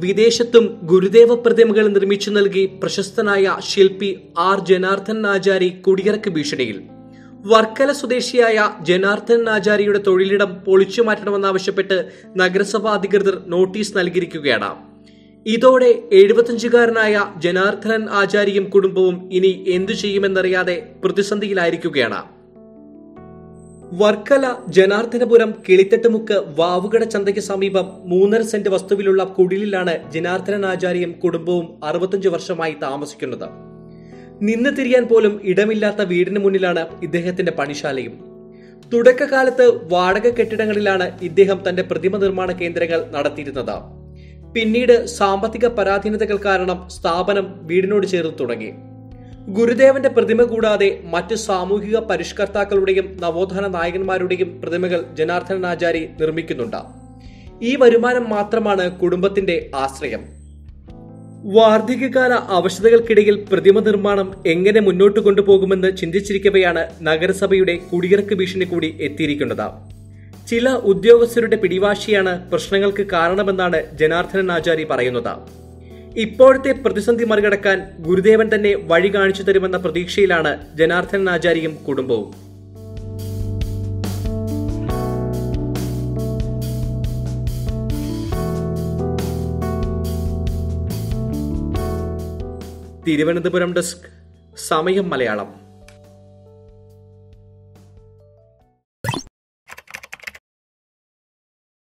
വിദേശത്തും ഗുരുദേവ പ്രതിമകൾ നിർമ്മിച്ചു നൽകി പ്രശസ്തനായ ശില്പി ആർ ജനാർദ്ദൻ ആചാരി കുടിയിറക്ക് ഭീഷണിയിൽ വർക്കല സ്വദേശിയായ ജനാർദ്ദൻ ആചാരിയുടെ തൊഴിലിടം പൊളിച്ചു മാറ്റണമെന്നാവശ്യപ്പെട്ട് നഗരസഭാ അധികൃതർ നോട്ടീസ് നൽകിയിരിക്കുകയാണ് ഇതോടെ എഴുപത്തഞ്ചുകാരനായ ജനാർദ്ദനൻ ആചാരിയും കുടുംബവും ഇനി എന്തു ചെയ്യുമെന്നറിയാതെ പ്രതിസന്ധിയിലായിരിക്കുകയാണ് വർക്കല ജനാർദ്ദനപുരം കിളിത്തട്ടുമുക്ക് വാവുകട ചന്തയ്ക്ക് സമീപം മൂന്നര സെന്റ് വസ്തുവിലുള്ള കുടിലിലാണ് ജനാർദ്ദനൻ ആചാര്യയും കുടുംബവും അറുപത്തഞ്ച് വർഷമായി താമസിക്കുന്നത് നിന്ന് തിരിയാൻ പോലും ഇടമില്ലാത്ത വീടിന് മുന്നിലാണ് ഇദ്ദേഹത്തിന്റെ പണിശാലയും തുടക്കകാലത്ത് വാടക കെട്ടിടങ്ങളിലാണ് ഇദ്ദേഹം തന്റെ പ്രതിമ നിർമ്മാണ കേന്ദ്രങ്ങൾ നടത്തിയിരുന്നത് പിന്നീട് സാമ്പത്തിക പരാധീനതകൾ കാരണം സ്ഥാപനം വീടിനോട് ചേർന്ന് തുടങ്ങി ഗുരുദേവന്റെ പ്രതിമ കൂടാതെ മറ്റ് സാമൂഹിക പരിഷ്കർത്താക്കളുടെയും നവോത്ഥാന നായകന്മാരുടെയും പ്രതിമകൾ ജനാർദ്ദനൻ ആചാരി നിർമ്മിക്കുന്നുണ്ട് ഈ വരുമാനം മാത്രമാണ് കുടുംബത്തിന്റെ ആശ്രയം വാർദ്ധക്യകാല അവശതകൾക്കിടയിൽ പ്രതിമ നിർമ്മാണം എങ്ങനെ മുന്നോട്ട് കൊണ്ടുപോകുമെന്ന് ചിന്തിച്ചിരിക്കവെയാണ് നഗരസഭയുടെ കുടിയിറക്ക് ഭീഷണി കൂടി എത്തിയിരിക്കുന്നത് ചില ഉദ്യോഗസ്ഥരുടെ പിടിവാശിയാണ് പ്രശ്നങ്ങൾക്ക് കാരണമെന്നാണ് ജനാർദ്ദനൻ ആചാരി പറയുന്നത് ഇപ്പോഴത്തെ പ്രതിസന്ധി മറികടക്കാൻ ഗുരുദേവൻ തന്നെ വഴി കാണിച്ചു തരുമെന്ന പ്രതീക്ഷയിലാണ് ജനാർദ്ദനൻ ആചാരിയും കുടുംബവും തിരുവനന്തപുരം ഡെസ്ക് സമയം മലയാളം